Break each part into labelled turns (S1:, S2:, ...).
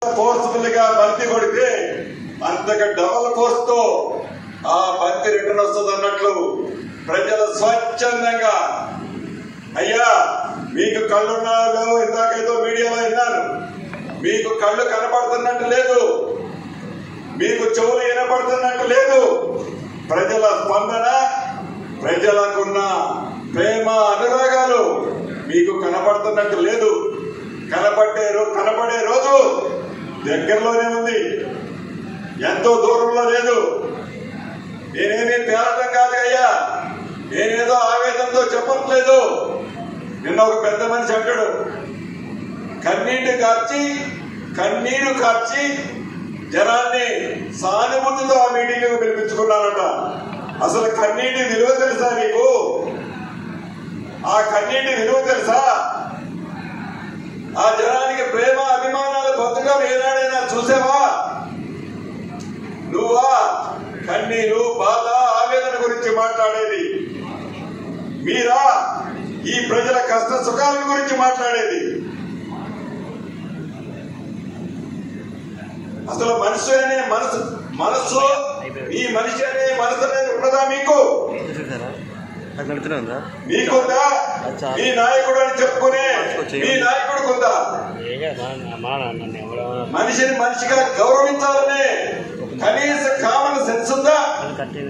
S1: Forceful గా బంతి కొడితే అంతగా డబల్ ఫోర్స్ తో ఆ బంతి రిటర్న్ వస్తుంది అన్నట్లు ప్రజలు స్వచ్ఛందంగా అయ్యా మీకు కళ్ళున్నాయో ఇందాకేదో మీడియాలో విన్నాను మీకు కళ్ళు కనపడుతున్నట్టు లేదు మీకు చెవులు వినపడుతున్నట్టు లేదు ప్రజల స్పందన ప్రజలకున్న ప్రేమ అనురాగాలు మీకు కనపడుతున్నట్టు లేదు కనపడే రో- కనపడే రోజు దగ్గరలోనే ఉంది ఎంతో దూరంలో లేదు నేనేమీ పేరటం కాదు అయ్యా నేనేదో ఆవేదనతో చెప్పట్లేదు నిన్న ఒక పెద్ద మనిషి అంటాడు కన్నీటి కార్చి కన్నీరు కార్చి జనాన్ని సానుభూతితో ఆ మీటింగ్ పిలిపించుకున్నారట అసలు కన్నీటి విలువ తెలుసా నీకు ఆ కన్నీటి విలువ తెలుసా ఆ జనానికి ప్రేమ అభిమానాలు బతుకం ఏనాడైనా చూసావా నువ్వా కన్నీరు బాధ ఆవేదన గురించి మాట్లాడేది మీరా ఈ ప్రజల కష్ట సుఖాల గురించి మాట్లాడేది అసలు మనిషి అనే మనసు మనస్సు ఈ మనిషి అనే మనసు అనేది ఉన్నదా మీకు
S2: చూసారా అది నడుతూనే ఉందా
S1: మీకుందా మీ నాయకుడు అని చెప్పుకునే మీ నాయకుడికి ఉందా
S2: నన్ను ఎవరెవరో
S1: మనిషిని మనిషిగా గౌరవించాలనే కనీస కామన్ సెన్స్ ఉందా
S2: కట్టేదని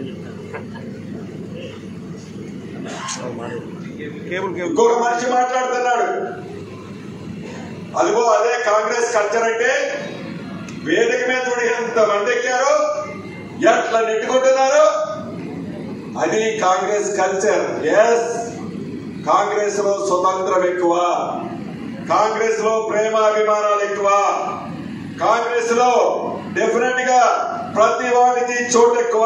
S2: చెప్తాను కేబుల్ కేబుల్
S1: ఇంకొక మనిషి మాట్లాడుతున్నాడు అదిగో అదే కాంగ్రెస్ కల్చర్ అంటే వేదిక మీద చూడు ఎంత మంది ఎక్కారు ఎట్లా నెట్టుకుంటున్నారు అది కాంగ్రెస్ కల్చర్ ఎస్ కాంగ్రెస్ లో స్వతంత్రం ఎక్కువ కాంగ్రెస్ లో ప్రేమ అభిమానాలు ఎక్కువ కాంగ్రెస్ లో డెఫినెట్ గా ప్రతి వాడికి చోటు ఎక్కువ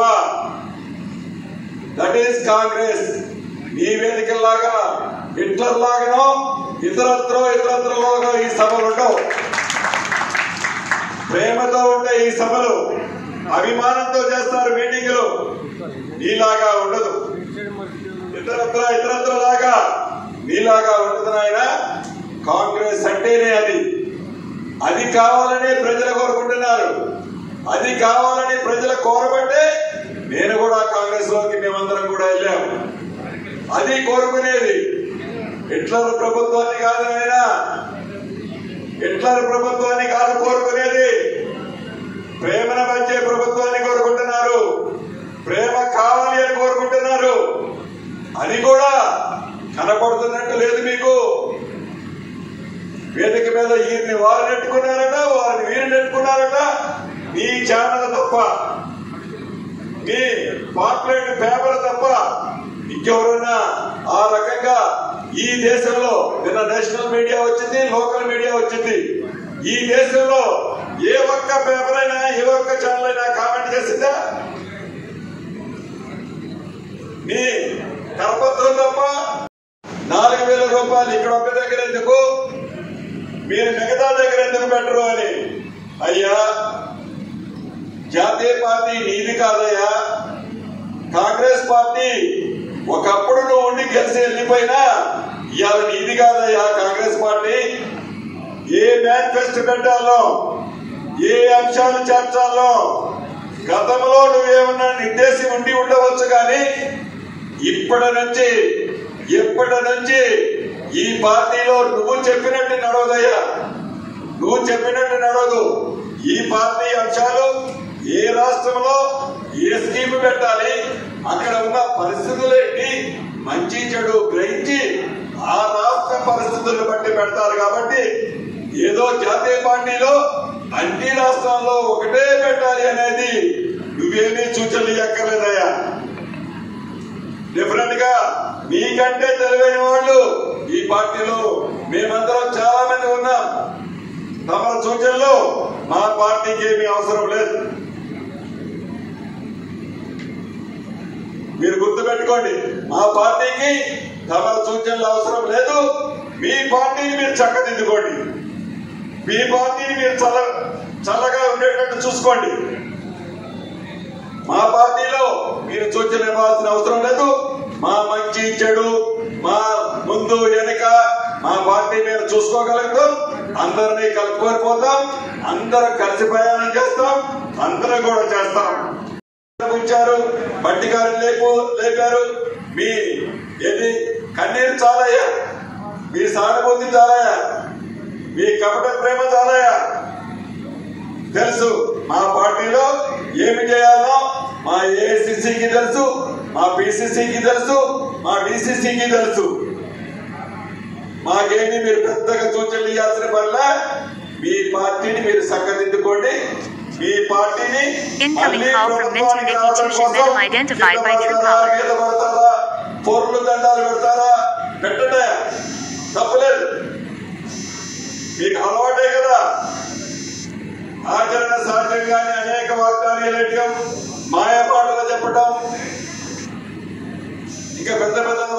S1: దట్ ఈస్ కాంగ్రెస్ ఈ వేదికల్లాగా హిట్లర్ లాగానో ఇతరత్రో ఇతరత్రలోనో ఈ సభలు ఉండవు ప్రేమతో ఉండే ఈ సభలు అభిమానంతో చేస్తారు మీటింగులు నీలాగా ఉండదు ఇతరత్ర ఇతరత్ర లాగా నీలాగా ఉండదు నాయన కాంగ్రెస్ అంటేనే అది అది కావాలని ప్రజలు కోరుకుంటున్నారు అది కావాలని ప్రజలు కోరబట్టే నేను కూడా కాంగ్రెస్ లోకి మేమందరం కూడా వెళ్ళాము అది కోరుకునేది హిట్లర్ ప్రభుత్వాన్ని కాదు ఆయన హిట్లర్ ప్రభుత్వాన్ని కాదు కోరుకునేది ప్రేమను పంచే ప్రభుత్వాన్ని కోరుకుంటున్నారు ప్రేమ కావాలి అని కోరుకుంటున్నారు అది కూడా కనపడుతున్నట్టు లేదు మీకు వేదిక మీద ఈయన్ని వారు నెట్టుకున్నారట వారిని వీరు నెట్టుకున్నారట మీ ఛానల్ తప్ప మీ పాపులేట్ పేపర్ తప్ప ఇంకెవరన్నా ఆ రకంగా ఈ దేశంలో నిన్న నేషనల్ మీడియా వచ్చింది లోకల్ మీడియా వచ్చింది ఈ దేశంలో ఏ ఒక్క పేపర్ అయినా ఏ ఒక్క ఛానల్ అయినా కామెంట్ చేసిందా మీ కరపత్రం తప్ప నాలుగు వేల రూపాయలు ఇక్కడ ఒక్క దగ్గర ఎందుకు మీరు మిగతా దగ్గర ఎందుకు పెట్టరు అని అయ్యా జాతీయ పార్టీ నీది కాదయ్యా కాంగ్రెస్ పార్టీ ఒకప్పుడు నువ్వు ఉండి గెలిచి వెళ్ళిపోయినా ఇవాళ నీది కాదయ్యా కాంగ్రెస్ పార్టీ ఏ మేనిఫెస్టో పెట్టాలో ఏ అంశాలు చేర్చాలో గతంలో నువ్వేమన్నా నిర్దేశం ఉండి ఉండవచ్చు కానీ ఇప్పటి నుంచి ఇప్పటి నుంచి ఈ పార్టీలో నువ్వు చెప్పినట్టు నడవదయ్యా నువ్వు చెప్పినట్టు నడవదు ఈ పార్టీ అంశాలు ఏ రాష్ట్రంలో ఏ స్కీమ్ పెట్టాలి అక్కడ ఉన్న పరిస్థితులు ఏంటి మంచి చెడు గ్రహించి ఆ రాష్ట్ర పరిస్థితులను బట్టి పెడతారు కాబట్టి ఏదో జాతీయ పార్టీలో అన్ని రాష్ట్రాల్లో ఒకటే పెట్టాలి అనేది నువ్వేమీ సూచనలు ఎక్కర్లేదయ్యా డిఫరెంట్ గా మీకంటే తెలివైన వాళ్ళు ఈ పార్టీలో మేమందరం చాలా మంది ఉన్నాం తమ సూచనలు మా పార్టీకి ఏమీ అవసరం లేదు మీరు గుర్తుపెట్టుకోండి మా పార్టీకి తమ సూచనలు అవసరం లేదు మీ పార్టీని మీరు చక్కదిద్దుకోండి మీ పార్టీని మీరు చల్ల చల్లగా ఉండేటట్టు చూసుకోండి మా పార్టీలో మీరు సూచనలు ఇవ్వాల్సిన అవసరం లేదు మా మంచి చెడు మా ముందు వెనుక మా పార్టీ మేము చూసుకోగలుగుతాం అందరినీ కలుపుకొని పోతాం అందరం కలిసి ప్రయాణం చేస్తాం అందరం కూడా చేస్తాం ఉంచారు బట్టి గారు లేపు లేపారు మీ ఏది కన్నీరు చాలయ్యా మీ సానుభూతి చాలయ్యా మీ కపట ప్రేమ చాలయ్యా తెలుసు మా పార్టీలో ఏమి చేయాలో మా ఏఐసిసికి తెలుసు మా పిసిసికి తెలుసు మా డిసిసికి తెలుసు మాకేమి మీరు పెద్దగా సూచనలు ఇవ్వాల్సిన వల్ల మీ పార్టీని మీరు చక్కదిద్దుకోండి మీ పార్టీని
S3: Incoming
S1: మళ్ళీ
S3: call from Mint
S1: ప్రభుత్వానికి
S3: Nikki
S1: రావడం
S3: Tushin
S1: కోసం
S3: Medal identified by
S1: కింద
S3: Truecaller.
S1: మీద పడతారా పొర్లు దండాలు పెడతారా పెట్టండి తప్పలేదు మీకు అలవాటే కదా ఆచరణ సాధ్యంగానే అనేక వాగ్దానాలు వేయటం మాయపాటలు చెప్పటం ఇంకా పెద్ద పెద్ద